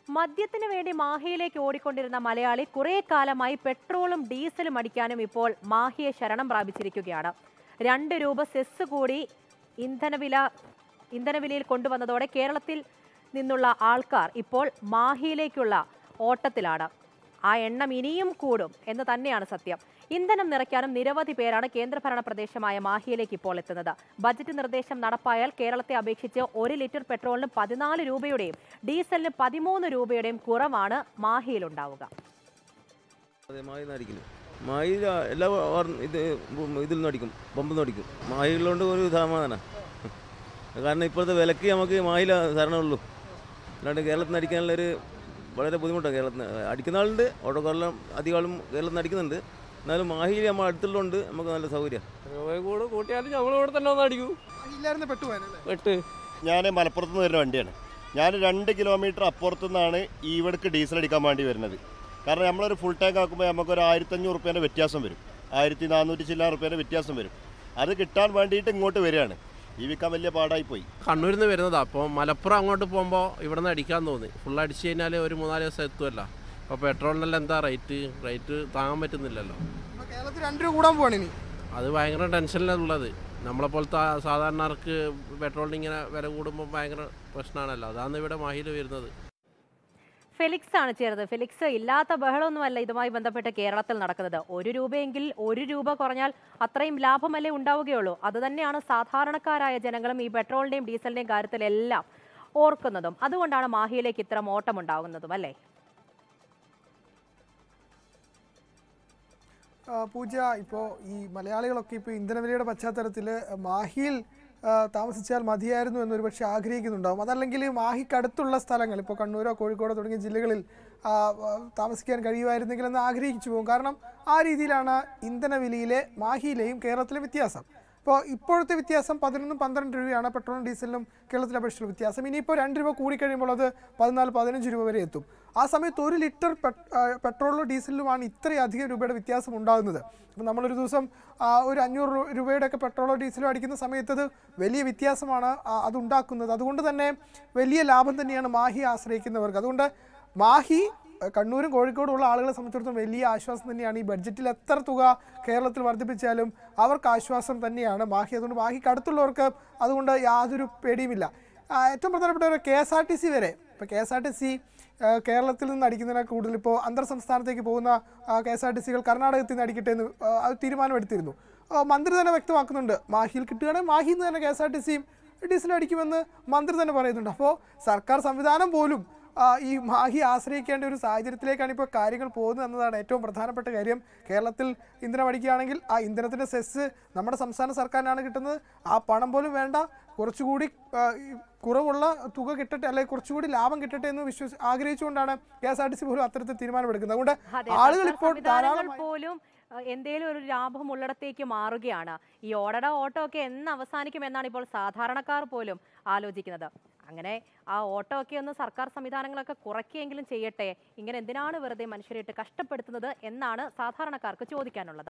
മദ്യത്തിന് വേണ്ടി മാഹിയിലേക്ക് ഓടിക്കൊണ്ടിരുന്ന മലയാളി കുറെ കാലമായി പെട്രോളും ഡീസലും അടിക്കാനും ഇപ്പോൾ മാഹിയെ ശരണം പ്രാപിച്ചിരിക്കുകയാണ് രണ്ട് രൂപ സെസ് കൂടി ഇന്ധനവില ഇന്ധനവിലയിൽ കൊണ്ടുവന്നതോടെ കേരളത്തിൽ നിന്നുള്ള ആൾക്കാർ ഇപ്പോൾ മാഹിയിലേക്കുള്ള ഓട്ടത്തിലാണ് ആ എണ്ണം ഇനിയും കൂടും എന്ന് തന്നെയാണ് സത്യം ഇന്ധനം നിറയ്ക്കാനും നിരവധി പേരാണ് കേന്ദ്രഭരണ പ്രദേശമായ മാഹിയിലേക്ക് ഇപ്പോൾ എത്തുന്നത് ബജറ്റ് നിർദ്ദേശം നടപ്പായാൽ കേരളത്തെ അപേക്ഷിച്ച് ഒരു ലിറ്റർ പെട്രോളിന് പതിനാല് രൂപയുടെയും ഡീസലിന് പതിമൂന്ന് രൂപയുടെയും കുറവാണ് മാഹിയിലുണ്ടാവുക അതെ മായി അടിക്കുന്നു മായിൽ എല്ലാ വാർ- ഇത് ഉം ഇതിൽ നിന്ന് അടിക്കും പമ്പിൽ നിന്ന് അടിക്കും മായിലുകൊണ്ട് ഒരു സമാധാനം കാരണം ഇപ്പോഴത്തെ വിലക്ക് നമുക്ക് മായിൽ തരണമുള്ളൂ അല്ലാണ്ട് കേരളത്തിൽ നിന്ന് അടിക്കാനുള്ളൊരു വളരെ ബുദ്ധിമുട്ടാണ് കേരളത്തിൽ നിന്ന് അടിക്കുന്ന ആളുണ്ട് ഓട്ടോക്കാരെല്ലാം അധികം ആളും കേരളത്തിൽ നിന്ന് അടിക്കുന്നുണ്ട് എന്നാലും മാഹിയിൽ നമ്മൾ അടുത്തുള്ളതുകൊണ്ട് നമുക്ക് നല്ല സൗകര്യം രൂപ കൂടെ കൂട്ടിയാലും നമ്മൾ ഇവിടെ തന്നെ ഒന്ന് അടിക്കൂ ഇല്ലായിരുന്നു പെട്ടുപോയനല്ലേ വെട്ട് ഞാൻ മലപ്പുറത്ത് നിന്ന് വരുന്ന വണ്ടിയാണ് ഞാൻ രണ്ട് കിലോമീറ്റർ അപ്പുറത്തു നിന്നാണ് ഈ ഇവിടേക്ക് ഡീസൽ അടിക്കാൻ വേണ്ടി വരുന്നത് കാരണം നമ്മളൊരു ഫുൾ ടാങ്ക് ആക്കുമ്പോൾ നമുക്കൊരു ആയിരത്തഞ്ഞൂറ് റുപ്യേൻ്റെ വ്യത്യാസം വരും ആയിരത്തി നാനൂറ്റി ചില്ലാൻ റുപ്യേൻ്റെ വ്യത്യാസം വരും അത് കിട്ടാൻ വേണ്ടിയിട്ട് ഇങ്ങോട്ട് വരികയാണ് ഈ വിൽക്കാൻ വലിയ പാടായി പോയി കണ്ണൂരിൽ നിന്ന് വരുന്നതാ അപ്പോൾ മലപ്പുറം അങ്ങോട്ട് പോകുമ്പോൾ ഇവിടെ നിന്ന് അടിക്കാൻ തോന്നി ഫുൾ അടിച്ചു കഴിഞ്ഞാൽ ഒരു മൂന്നാല് ദിവസം എത്തുമല്ലോ അപ്പോൾ പെട്രോളിനെല്ലാം എന്താ റേറ്റ് റേറ്റ് താങ്ങാൻ പറ്റുന്നില്ലല്ലോ അപ്പൊ കേരളത്തിൽ രണ്ട് രൂപ കൂടാൻ പോവാണ് ഇനി അത് ഭയങ്കര ടെൻഷനിലുള്ളത് നമ്മളെപ്പോലത്തെ ആ സാധാരണക്കാർക്ക് പെട്രോളിന് ഇങ്ങനെ വില കൂടുമ്പോൾ ഭയങ്കര പ്രശ്നമാണല്ലോ അതാണ് ഇവിടെ മാഹിയിൽ വരുന്നത് ഫെലിക്സ് ആണ് ചേർന്നത് ഫെലിക്സ് ഇല്ലാത്ത ബഹളമൊന്നുമല്ല ഇതുമായി ബന്ധപ്പെട്ട് കേരളത്തിൽ നടക്കുന്നത് ഒരു രൂപയെങ്കിൽ ഒരു രൂപ കുറഞ്ഞാൽ അത്രയും ലാഭമല്ലേ ഉണ്ടാവുകയുള്ളൂ അതുതന്നെയാണ് സാധാരണക്കാരായ ജനങ്ങളും ഈ പെട്രോളിന്റെയും ഡീസലിന്റെയും കാര്യത്തിലെല്ലാം ഓർക്കുന്നതും അതുകൊണ്ടാണ് മാഹിയിലേക്ക് ഇത്തരം ഓട്ടം ഉണ്ടാകുന്നതും അല്ലേ ആ, പൂജ ഇപ്പോൾ ഈ മലയാളികളൊക്കെ ഇപ്പോൾ ഇന്ധനവിലയുടെ പശ്ചാത്തലത്തിൽ മാഹിയിൽ ആ, താമസിച്ചാൽ മതിയായിരുന്നു എന്നൊരു പക്ഷേ ആഗ്രഹിക്കുന്നുണ്ടാവും അതല്ലെങ്കിൽ മാഹിക്കടുത്തുള്ള സ്ഥലങ്ങൾ ഇപ്പോൾ കണ്ണൂരോ കോഴിക്കോടോ തുടങ്ങിയ ജില്ലകളിൽ ആ, ആ, താമസിക്കാൻ കഴിയുമായിരുന്നെങ്കിൽ എന്ന് ആഗ്രഹിച്ചു പോകും കാരണം ആ രീതിയിലാണ് ഇന്ധനവിലയിലെ മാഹിയിലെയും കേരളത്തിലെ വ്യത്യാസം ഇപ്പോൾ ഇപ്പോഴത്തെ വ്യത്യാസം പതിനൊന്നും പന്ത്രണ്ട് രൂപയാണ് പെട്രോളും ഡീസലിനും കേരളത്തിലെ അപേക്ഷിച്ചുള്ള വ്യത്യാസം ഇനിയിപ്പോൾ രണ്ട് രൂപ കൂടിക്കഴിയുമ്പോൾ അത് പതിനാല് പതിനഞ്ച് രൂപ വരെ എത്തും ആ സമയത്ത് ഒരു ലിറ്റർ പെ- ആ, പെട്രോളിലും ഡീസലിലുമാണ് ഇത്രയധികം രൂപയുടെ വ്യത്യാസം ഉണ്ടാകുന്നത് അപ്പോൾ നമ്മളൊരു ദിവസം ആ, ഒരു അഞ്ഞൂറ് രൂ- രൂപയുടെയൊക്കെ പെട്രോളോ ഡീസലോ അടിക്കുന്ന സമയത്ത് അത് വലിയ വ്യത്യാസമാണ് ആ, അതുണ്ടാക്കുന്നത് അതുകൊണ്ട് തന്നെ വലിയ ലാഭം തന്നെയാണ് മാഹി ആശ്രയിക്കുന്നവർക്ക് അതുകൊണ്ട് മാഹി ഏഹ് കണ്ണൂരും കോഴിക്കോടും ഉള്ള ആളുകളെ സംബന്ധിച്ചിടത്തോളം വലിയ ആശ്വാസം തന്നെയാണ് ഈ ബഡ്ജറ്റിൽ എത്ര തുക കേരളത്തിൽ വർദ്ധിപ്പിച്ചാലും അവർക്ക് ആശ്വാസം തന്നെയാണ് മാഹി അതുകൊണ്ട് മാഹിക്ക് അടുത്തുള്ളവർക്ക് അതുകൊണ്ട് യാതൊരു പേടിയുമില്ല ആ, ഏറ്റവും പ്രധാനപ്പെട്ട ഒരു K S R T C വരെ ഇപ്പോൾ K S R T C കേരളത്തിൽ നിന്ന് അടിക്കുന്നതിനേക്കാൾ കൂടുതൽ ഇപ്പോൾ അന്തർ സംസ്ഥാനത്തേക്ക് പോകുന്ന കെ എസ് ആർ ടി സികൾ കർണാടകത്തിൽ നിന്ന് അടിക്കട്ടെ എന്ന് ആ, അത് തീരുമാനമെടുത്തിരുന്നു ആ, മന്ത്രി തന്നെ വ്യക്തമാക്കുന്നുണ്ട് മാഹിയിൽ കിട്ടുകയാണെങ്കിൽ മാഹിയിൽ നിന്ന് തന്നെ കെ എസ് ആർ ടി സിയും ഡീസൽ അടിക്കുമെന്ന് മന്ത്രി തന്നെ പറയുന്നുണ്ട് അപ്പോൾ സർക്കാർ സംവിധാനം പോലും ആ, ഈ മാഹി ആശ്രയിക്കേണ്ട ഒരു സാഹചര്യത്തിലേക്കാണ് ഇപ്പോൾ കാര്യങ്ങൾ പോകുന്നത് എന്നതാണ് ഏറ്റവും പ്രധാനപ്പെട്ട കാര്യം കേരളത്തിൽ ഇന്ധനം അടിക്കുകയാണെങ്കിൽ ആ ഇന്ധനത്തിൻ്റെ സെസ് നമ്മുടെ സംസ്ഥാന സർക്കാരിനാണ് കിട്ടുന്നത് ആ പണം പോലും വേണ്ട കുറച്ചുകൂടി ആ, ഈ കുറവുള്ള തുക കിട്ടട്ടെ അല്ലെങ്കിൽ കുറച്ചുകൂടി ലാഭം കിട്ടട്ടെ എന്ന് വിശ്വസി ആഗ്രഹിച്ചുകൊണ്ടാണ് K S R T C പോലും അത്തരത്തിൽ തീരുമാനമെടുക്കുന്നത് അതുകൊണ്ട് അതെ, ആളുകൾ സർക്കാർ ഇപ്പോൾ സംവിധാനങ്ങൾ ധാരാളം പോലും അഹ്, എന്തേലും ഒരു ലാഭം ഉള്ളിടത്തേക്ക് മാറുകയാണ് ഈ ഓടട ഓട്ടോ ഒക്കെ എന്ന് അവസാനിക്കും എന്നാണ് ഇപ്പോൾ സാധാരണക്കാർ പോലും ആലോചിക്കുന്നത് അങ്ങനെ ആ ഓട്ടോ ഒക്കെ ഒന്ന് സർക്കാർ സംവിധാനങ്ങളൊക്കെ കുറയ്ക്കുകയെങ്കിലും ചെയ്യട്ടെ ഇങ്ങനെ എന്തിനാണ് വെറുതെ മനുഷ്യരെ ഇട്ട് കഷ്ടപ്പെടുത്തുന്നത് എന്നാണ് സാധാരണക്കാർക്ക് ചോദിക്കാനുള്ളത്